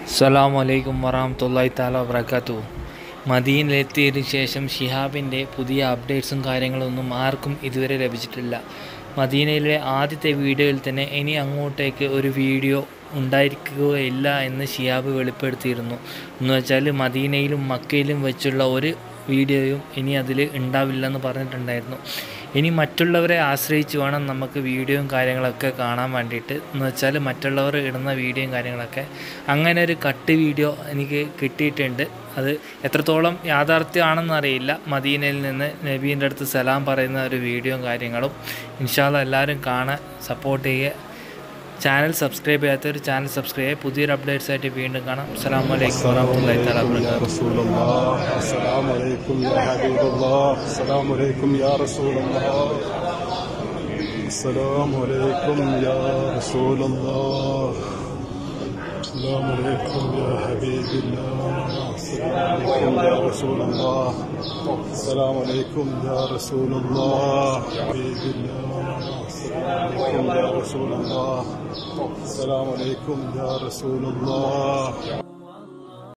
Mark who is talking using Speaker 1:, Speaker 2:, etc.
Speaker 1: അസ്സലാമു അലൈക്കും വറഹമത്തല്ലാഹി താല വബർക്കാത്തു മദീനിലെത്തിയതിനു ശേഷം ഷിഹാബിൻ്റെ പുതിയ അപ്ഡേറ്റ്സും കാര്യങ്ങളൊന്നും ആർക്കും ഇതുവരെ ലഭിച്ചിട്ടില്ല മദീനയിലെ ആദ്യത്തെ വീഡിയോയിൽ തന്നെ ഇനി അങ്ങോട്ടേക്ക് ഒരു വീഡിയോ ഉണ്ടായിരിക്കുകയില്ല എന്ന് ഷിഹാബ് വെളിപ്പെടുത്തിയിരുന്നു എന്ന് വെച്ചാൽ മദീനയിലും മക്കയിലും വെച്ചുള്ള ഒരു വീഡിയോയും ഇനി അതിൽ ഉണ്ടാവില്ലെന്ന് പറഞ്ഞിട്ടുണ്ടായിരുന്നു ഇനി മറ്റുള്ളവരെ ആശ്രയിച്ച് വേണം നമുക്ക് വീഡിയോയും കാര്യങ്ങളൊക്കെ കാണാൻ വേണ്ടിയിട്ട് എന്ന് വെച്ചാൽ മറ്റുള്ളവർ ഇടുന്ന വീഡിയോയും കാര്യങ്ങളൊക്കെ അങ്ങനെ ഒരു കട്ട് വീഡിയോ എനിക്ക് കിട്ടിയിട്ടുണ്ട് അത് എത്രത്തോളം യാഥാർത്ഥ്യമാണെന്ന് അറിയില്ല മദീനയിൽ നിന്ന് നബീൻ്റെ അടുത്ത് സലാം പറയുന്ന ഒരു വീഡിയോയും കാര്യങ്ങളും ഇൻഷാല്ല എല്ലാവരും കാണാൻ സപ്പോർട്ട് ചെയ്യുക ചാനൽ സബ്സ്ക്രൈബ് ചെയ്യാത്തവർ ചാനൽ സബ്സ്ക്രൈബ് ചെയ്യുക പുതിയൊരു അപ്ഡേറ്റ്സ് ആയിട്ട് വീണ്ടും കാണാം അസ്സാം വലൈക്കും വാഹമത്തല്ലാഹി തആല
Speaker 2: يا رسول الله السلام عليكم يا حبيب الله السلام عليكم يا رسول الله السلام عليكم يا رسول الله السلام عليكم يا حبيب الله السلام عليكم يا رسول الله السلام عليكم يا رسول الله حبيب الله السلام عليكم يا رسول الله السلام عليكم يا رسول الله